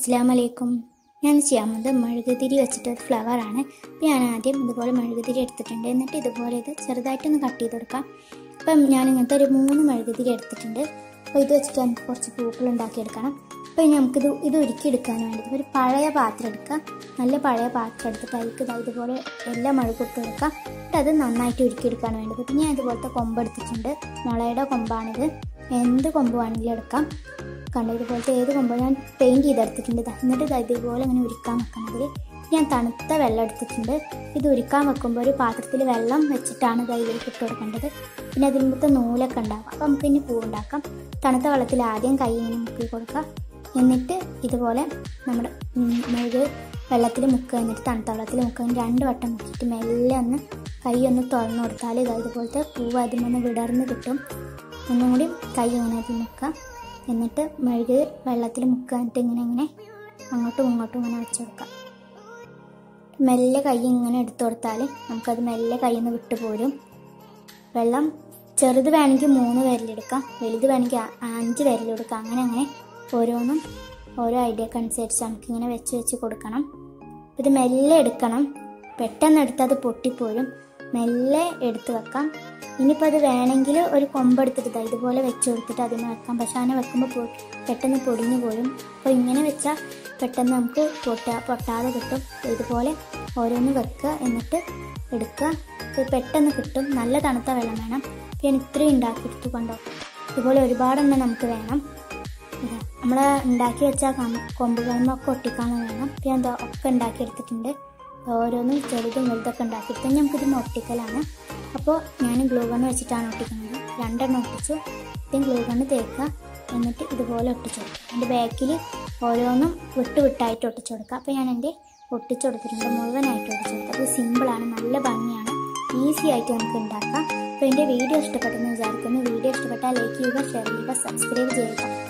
അസ്സാം വലൈക്കും ഞാൻ ചെയ്യാമത് മെഴുകുതിരി വെച്ചിട്ടൊരു ഫ്ലവറാണ് അപ്പോൾ ഞാൻ ആദ്യം ഇതുപോലെ മെഴുകുതിരി എടുത്തിട്ടുണ്ട് എന്നിട്ട് ഇതുപോലെ ഇത് ചെറുതായിട്ടൊന്ന് കട്ട് ചെയ്ത് കൊടുക്കാം അപ്പം ഞാൻ ഇങ്ങനത്തെ ഒരു മൂന്ന് മെഴുകുതിരി എടുത്തിട്ടുണ്ട് അപ്പോൾ ഇത് വെച്ചിട്ട് നമുക്ക് കുറച്ച് പൂക്കൾ ഉണ്ടാക്കിയെടുക്കണം അപ്പോൾ ഇനി നമുക്കിത് ഇത് ഉരുക്കിയെടുക്കാൻ വേണ്ടി ഒരു പഴയ പാത്രം എടുക്കുക നല്ല പഴയ പാത്രം എടുത്തിട്ട് അതിലേക്ക് ഇതാ ഇതുപോലെ എല്ലാ മെഴുകിട്ട് കൊടുക്കുക എന്നിട്ട് അത് നന്നായിട്ട് ഉരുക്കിയെടുക്കാൻ വേണ്ടി പിന്നെ ഞാൻ ഇതുപോലത്തെ കൊമ്പ് എടുത്തിട്ടുണ്ട് മുളയുടെ കൊമ്പാണിത് എന്ത് കൊമ്പ് വേണമെങ്കിലും എടുക്കാം കണ്ടോ ഇതുപോലത്തെ ഏത് കൊമ്പോ ഞാൻ പെയിൻറ് ചെയ്തെടുത്തിട്ടുണ്ട് ദാ എന്നിട്ട് ദാ ഇതുപോലെ ഇങ്ങനെ ഉരുക്കാൻ വെക്കണതിൽ ഞാൻ തണുത്ത വെള്ളം എടുത്തിട്ടുണ്ട് ഇത് ഉരുക്കാൻ വെക്കുമ്പോൾ ഒരു പാത്രത്തിൽ വെള്ളം വെച്ചിട്ടാണ് ഇത് അതിലേക്ക് ഇട്ട് കൊടുക്കേണ്ടത് പിന്നെ അതിൻ്റെ നൂലൊക്കെ ഉണ്ടാകും അപ്പം നമുക്ക് ഇനി പൂ ഉണ്ടാക്കാം തണുത്ത വെള്ളത്തിൽ ആദ്യം കൈ ഇങ്ങനെ മുക്കി കൊടുക്കുക എന്നിട്ട് ഇതുപോലെ നമ്മുടെ ഉം, മുഴുക് വെള്ളത്തിൽ മുക്കുക എന്നിട്ട് തണുത്ത വെള്ളത്തിൽ മുക്കുക രണ്ട് വട്ടം മുക്കിയിട്ട് മെല്ലെ ഒന്ന് കൈ ഒന്ന് തുറന്നു കൊടുത്താൽ ഇതാ ഇതുപോലത്തെ പൂവ് അതിൽ നിന്ന് വിടർന്ന് കിട്ടും ഒന്നും കൂടി കൈ ഇങ്ങനെ അതിൽ മുക്കുക എന്നിട്ട് മെഴുക് വെള്ളത്തിൽ മുക്കുക എന്നിട്ട് ഇങ്ങനെ ഇങ്ങനെ അങ്ങോട്ടും ഇങ്ങോട്ടും ഇങ്ങനെ വെച്ച് കൊടുക്കാം മെല്ലെ കൈ ഇങ്ങനെ എടുത്തു കൊടുത്താൽ നമുക്കത് മെല്ലെ കയ്യിൽ നിന്ന് വിട്ടു പോരും വെള്ളം ചെറുത് വേണമെങ്കിൽ മൂന്ന് വിരലെടുക്കാം വലുത് വേണമെങ്കിൽ അ- അഞ്ച് വിരലെടുക്കാം അങ്ങനെ അങ്ങനെ ഓരോന്നും ഓരോ ഐഡിയക്ക് അനുസരിച്ച് നമുക്കിങ്ങനെ വെച്ച് വെച്ച് കൊടുക്കണം ഇത് മെല്ലെ എടുക്കണം പെട്ടെന്ന് എടുത്താൽ അത് പൊട്ടിപ്പോരും മെല്ലെ എടുത്ത് വെക്കാം ഇനിയിപ്പോൾ അത് വേണമെങ്കിൽ ഒരു കൊമ്പെടുത്തിട്ട് ദാ ഇതുപോലെ വെച്ച് കൊടുത്തിട്ട് അതിന് വെക്കാം പക്ഷെ അങ്ങനെ വെക്കുമ്പോൾ പൊ- പെട്ടെന്ന് പൊടിഞ്ഞു പോരും അപ്പോൾ ഇങ്ങനെ വെച്ചാൽ പെട്ടെന്ന് നമുക്ക് പൊട്ടാ പൊട്ടാതെ കിട്ടും ഇതുപോലെ ഓരോന്ന് വെക്കുക എന്നിട്ട് എടുക്കുക ഇത് പെട്ടെന്ന് കിട്ടും നല്ല തണുത്ത വെള്ളം വേണം ഞാൻ ഇത്രയും ഉണ്ടാക്കിയെടുത്തു കൊണ്ടോ ഇതുപോലെ ഒരുപാടെണ്ണം നമുക്ക് വേണം ഇതാ നമ്മൾ ഉണ്ടാക്കി വെച്ച കൊമ്പുകളൊക്കെ ഒട്ടിക്കാൻ വേണം ഞാൻ എന്താ ഒക്കെ ഉണ്ടാക്കിയെടുത്തിട്ടുണ്ട് ഓരോന്നും ചെറുതും വലുതൊക്കെ ഉണ്ടാക്കിയെടുത്ത് നമുക്കിത് ഒട്ടിക്കലാണ് അപ്പോൾ ഞാൻ ഗ്ലൂ ഗണ്ണ് വെച്ചിട്ടാണ് ഒട്ടിക്കുന്നത് രണ്ടെണ്ണം ഒട്ടിച്ചു ഇതും ഗ്ലൂ ഗണ്ണ് തേക്കുക എന്നിട്ട് ഇതുപോലെ ഒട്ടിച്ചു കൊടുക്കുക എൻ്റെ ബാക്കിൽ ഓരോന്നും വിട്ട് വിട്ടായിട്ട് ഒട്ടിച്ചു കൊടുക്കുക അപ്പോൾ ഞാൻ എൻ്റെ ഒട്ടിച്ചു കൊടുത്തിട്ടുണ്ട് മുഴുവനായിട്ട് ഒട്ടിച്ചു കൊടുക്കുക അത് സിമ്പിളാണ് നല്ല ഭംഗിയാണ് ഈസി ആയിട്ട് നമുക്ക് ഉണ്ടാക്കാം അപ്പോൾ എൻ്റെ വീഡിയോ ഇഷ്ടപ്പെട്ടെന്ന് വിചാരിക്കുന്നു വീഡിയോ ഇഷ്ടപ്പെട്ടാൽ ലൈക്ക് ചെയ്യുക ഷെയർ ചെയ്യുക സബ്സ്ക്രൈബ് ചെയ്യുക